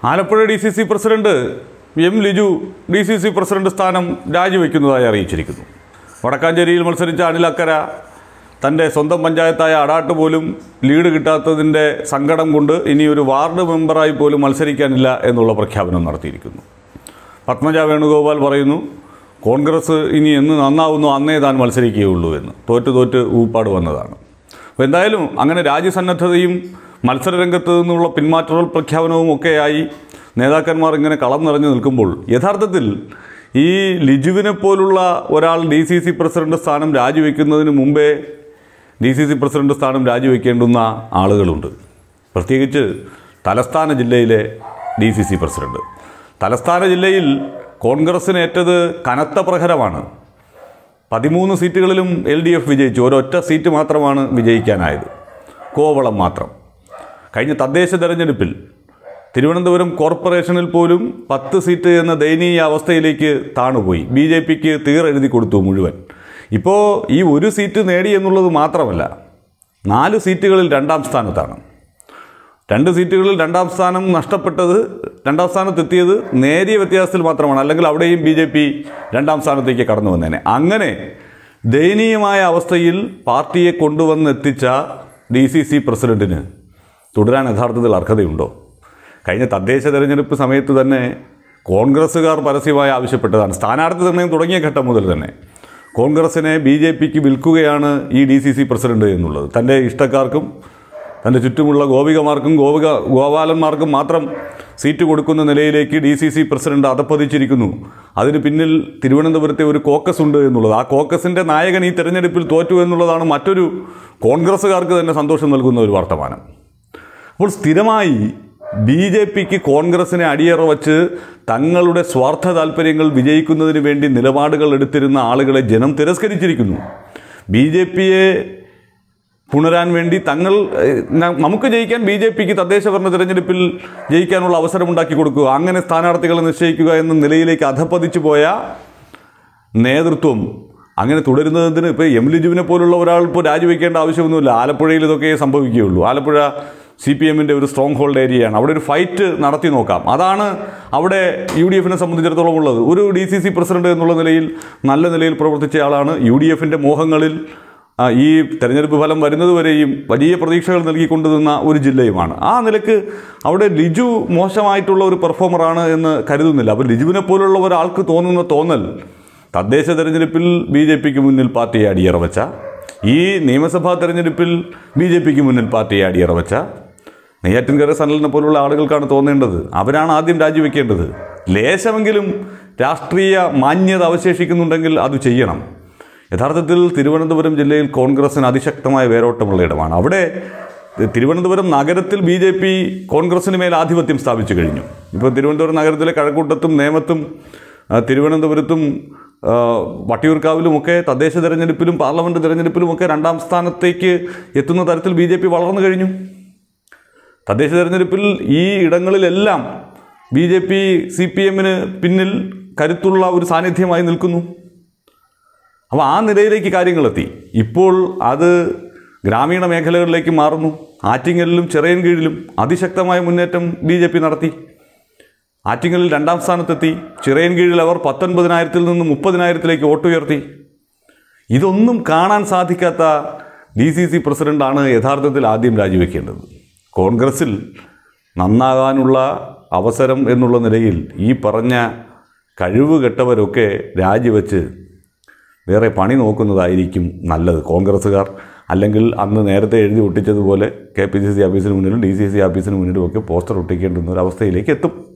Alappuzha D C C president M Liju D C C president സ്ഥാനം രാജിവെക്കുന്നതായി അറിയിച്ചിരിക്കുന്നു വടക്കാഞ്ചേരിയിൽ മത്സരിച്ച അനിലക്കര തൻ്റെ സ്വന്തം പഞ്ചായത്തായ അടാട്ട് പോലും ലീഡ് കിട്ടാത്തതിൻ്റെ സങ്കടം കൊണ്ട് ഇനി ഒരു വാർഡ് മെമ്പറായി പോലും മത്സരിക്കാനില്ല എന്നുള്ള പ്രഖ്യാപനം നടത്തിയിരിക്കുന്നു പത്മജ വേണുഗോപാൽ പറയുന്നു കോൺഗ്രസ് ഇനി എന്ന് നന്നാവുന്നു അന്നേ താൻ മത്സരിക്കുകയുള്ളൂ എന്ന് തോറ്റ് തോറ്റ് ഊപ്പാട് വന്നതാണ് അപ്പോൾ എന്തായാലും അങ്ങനെ രാജ്യസന്നദ്ധതയും മത്സരരംഗത്ത് നിന്നുള്ള പിന്മാറ്റൽ പ്രഖ്യാപനവും ഒക്കെയായി നേതാക്കന്മാർ ഇങ്ങനെ കളം നിറഞ്ഞു നിൽക്കുമ്പോൾ യഥാർത്ഥത്തിൽ ഈ ലിജുവിനെ പോലുള്ള ഒരാൾ ഡി സി സി പ്രസിഡന്റ് സ്ഥാനം രാജിവെക്കുന്നതിന് മുമ്പേ ഡി സി സി പ്രസിഡന്റ് സ്ഥാനം രാജിവെക്കേണ്ടുന്ന ആളുകളുണ്ട് പ്രത്യേകിച്ച് തലസ്ഥാന ജില്ലയിലെ ഡി സി സി പ്രസിഡന്റ് തലസ്ഥാന ജില്ലയിൽ കോൺഗ്രസ്സിനേറ്റത് കനത്ത പ്രഹരമാണ് പതിമൂന്ന് സീറ്റുകളിലും എൽ ഡി എഫ് വിജയിച്ചു ഒരൊറ്റ സീറ്റ് മാത്രമാണ് വിജയിക്കാനായത് കോവളം മാത്രം കഴിഞ്ഞ തദ്ദേശ തെരഞ്ഞെടുപ്പിൽ തിരുവനന്തപുരം കോർപ്പറേഷനിൽ പോലും പത്ത് സീറ്റ് എന്ന ദയനീയ അവസ്ഥയിലേക്ക് താണുപോയി ബി ജെ പിക്ക് തീറെഴുതി കൊടുത്തു മുഴുവൻ ഇപ്പോൾ ഈ ഒരു സീറ്റ് നേടി എന്നുള്ളത് മാത്രമല്ല നാല് സീറ്റുകളിൽ രണ്ടാം സ്ഥാനത്താണ് രണ്ട് സീറ്റുകളിൽ രണ്ടാം സ്ഥാനം നഷ്ടപ്പെട്ടത് രണ്ടാം സ്ഥാനത്തെത്തിയത് നേരിയ വ്യത്യാസത്തിൽ മാത്രമാണ് അല്ലെങ്കിൽ അവിടെയും ബി ജെ പി രണ്ടാം സ്ഥാനത്തേക്ക് കടന്നു വന്നേനെ അങ്ങനെ ദയനീയമായ അവസ്ഥയിൽ പാർട്ടിയെ കൊണ്ടുവന്നെത്തിച്ച ഡി സി സി പ്രസിഡന്റിന് തുടരാൻ യഥാർത്ഥത്തിൽ അർഹതയുണ്ടോ കഴിഞ്ഞ തദ്ദേശ തെരഞ്ഞെടുപ്പ് സമയത്ത് തന്നെ കോൺഗ്രസ്സുകാർ പരസ്യമായി ആവശ്യപ്പെട്ടതാണ് സ്ഥാനാർത്ഥി നിർണയം തുടങ്ങിയ ഘട്ടം മുതൽ തന്നെ കോൺഗ്രസിനെ ബി ജെ പിക്ക് വിൽക്കുകയാണ് ഈ ഡി സി സി പ്രസിഡന്റ് എന്നുള്ളത് തൻ്റെ ഇഷ്ടക്കാർക്കും തൻ്റെ ചുറ്റുമുള്ള ഗോപികമാർക്കും ഗോപിക ഗോപാലന്മാർക്കും മാത്രം സീറ്റ് കൊടുക്കുന്ന നിലയിലേക്ക് ഡി സി സി പ്രസിഡന്റ് അതപ്പതിച്ചിരിക്കുന്നു അതിന് പിന്നിൽ തിരുവനന്തപുരത്തെ ഒരു കോക്കസ് ഉണ്ട് എന്നുള്ളത് ആ കോക്കസിൻ്റെ നായകൻ ഈ തെരഞ്ഞെടുപ്പിൽ തോറ്റു എന്നുള്ളതാണ് മറ്റൊരു കോൺഗ്രസ്സുകാർക്ക് തന്നെ സന്തോഷം നൽകുന്ന ഒരു വർത്തമാനം അപ്പോൾ സ്ഥിരമായി ബി ജെ പിക്ക് കോൺഗ്രസിനെ അടിയറ വച്ച് തങ്ങളുടെ സ്വാർത്ഥ താല്പര്യങ്ങൾ വിജയിക്കുന്നതിന് വേണ്ടി നിലപാടുകൾ എടുത്തിരുന്ന ആളുകളെ ജനം തിരസ്കരിച്ചിരിക്കുന്നു ബി ജെ പിയെ പുണരാൻ വേണ്ടി തങ്ങൾ ഏഹ്, ന- നമുക്ക് ജയിക്കാൻ ബി ജെ പിക്ക് തദ്ദേശ ഭരണ തിരഞ്ഞെടുപ്പിൽ ജയിക്കാനുള്ള അവസരം ഉണ്ടാക്കി കൊടുക്കുക അങ്ങനെ സ്ഥാനാർത്ഥികളെ നിശ്ചയിക്കുക എന്ന നിലയിലേക്ക് അധപ്പതിച്ചു പോയ നേതൃത്വം അങ്ങനെ തുടരുന്നതിന് ഇപ്പോൾ എം ലിജുവിനെ പോലുള്ള ഒരാൾ ഇപ്പോൾ രാജിവെക്കേണ്ട ആവശ്യമൊന്നുമില്ല ആലപ്പുഴയിൽ ഇതൊക്കെ സംഭവിക്കുകയുള്ളൂ ആലപ്പുഴ സി പി എമ്മിൻ്റെ ഒരു സ്ട്രോങ് ഹോൾഡ് ഏരിയയാണ് അവിടെ ഒരു ഫൈറ്റ് നടത്തി നോക്കാം അതാണ് അവിടെ യു ഡി എഫിനെ സംബന്ധിച്ചിടത്തോളം ഉള്ളത് ഒരു ഡി സി സി പ്രസിഡന്റ് എന്നുള്ള നിലയിൽ നല്ല നിലയിൽ പ്രവർത്തിച്ച ആളാണ് യു ഡി എഫിൻ്റെ മോഹങ്ങളിൽ ആ, ഈ തെരഞ്ഞെടുപ്പ് ഫലം വരുന്നതുവരെയും വലിയ പ്രതീക്ഷകൾ നൽകിക്കൊണ്ടു നിന്ന ഒരു ജില്ലയുമാണ് ആ നിലക്ക് അവിടെ ലിജു മോശമായിട്ടുള്ള ഒരു പെർഫോമറാണ് എന്ന് കരുതുന്നില്ല അപ്പോൾ ലിജുവിനെ പോലുള്ള ഒരാൾക്ക് തോന്നുന്ന തോന്നൽ തദ്ദേശ തെരഞ്ഞെടുപ്പിൽ ബി ജെ പിക്ക് മുന്നിൽ പാർട്ടിയെ അടിയറ വെച്ച ഈ നിയമസഭാ തെരഞ്ഞെടുപ്പിൽ ബി ജെ പിക്ക് മുന്നിൽ പാർട്ടിയെ അടിയറ വെച്ച നെയ്യാറ്റിൻകര സനലിനെ പോലുള്ള ആളുകൾക്കാണ് തോന്നേണ്ടത് അവരാണ് ആദ്യം രാജിവെക്കേണ്ടത് ലേശമെങ്കിലും രാഷ്ട്രീയ മാന്യത അവശേഷിക്കുന്നുണ്ടെങ്കിൽ അത് ചെയ്യണം യഥാർത്ഥത്തിൽ തിരുവനന്തപുരം ജില്ലയിൽ കോൺഗ്രസിന് അതിശക്തമായ വേരോട്ടമുള്ള ഇടമാണ് അവിടെ തിരുവനന്തപുരം നഗരത്തിൽ ബി ജെ പി കോൺഗ്രസിന് മേൽ ആധിപത്യം സ്ഥാപിച്ചു കഴിഞ്ഞു ഇപ്പോൾ തിരുവനന്തപുരം നഗരത്തിലെ കഴക്കൂട്ടത്തും നേമത്തും ആ, തിരുവനന്തപുരത്തും ആ, വട്ടിയൂർക്കാവിലുമൊക്കെ തദ്ദേശ തെരഞ്ഞെടുപ്പിലും പാർലമെൻറ്റ് തെരഞ്ഞെടുപ്പിലുമൊക്കെ രണ്ടാം സ്ഥാനത്തേക്ക് എത്തുന്ന തരത്തിൽ ബി ജെ പി വളർന്നു കഴിഞ്ഞു തദ്ദേശ തെരഞ്ഞെടുപ്പിൽ ഈ ഇടങ്ങളിലെല്ലാം B J P C P എമ്മിന് പിന്നിൽ കരുത്തുള്ള ഒരു സാന്നിധ്യമായി നിൽക്കുന്നു അപ്പോൾ ആ നിലയിലേക്ക് കാര്യങ്ങളെത്തി ഇപ്പോൾ അത് ഗ്രാമീണ മേഖലകളിലേക്ക് മാറുന്നു ആറ്റിങ്ങലിലും ചിറയൻകീഴിലും അതിശക്തമായ മുന്നേറ്റം ബി ജെ പി നടത്തി ആറ്റിങ്ങലിൽ രണ്ടാം സ്ഥാനത്തെത്തി ചിറയൻകീഴിൽ അവർ പത്തൊൻപതിനായിരത്തിൽ നിന്ന് മുപ്പതിനായിരത്തിലേക്ക് വോട്ടുയർത്തി ഇതൊന്നും കാണാൻ സാധിക്കാത്ത ഡി സി സി പ്രസിഡൻ്റാണ് യഥാർത്ഥത്തിൽ ആദ്യം രാജിവെക്കേണ്ടത് കോൺഗ്രസിൽ നന്നാകാനുള്ള അവസരം എന്നുള്ള നിലയിൽ ഈ പറഞ്ഞ കഴിവ് കെട്ടവരൊക്കെ രാജിവെച്ച് വേറെ പണി നോക്കുന്നതായിരിക്കും നല്ലത് കോൺഗ്രസ്സുകാർ അല്ലെങ്കിൽ അന്ന് നേരത്തെ എഴുതി ഒട്ടിച്ചതുപോലെ കെ പി സി സി ഓഫീസിന് മുന്നിലും ഡി സി സി ഓഫീസിന് മുന്നിലും ഒക്കെ പോസ്റ്റർ ഒട്ടിക്കേണ്ടുന്ന ഒരു അവസ്ഥയിലേക്ക് എത്തും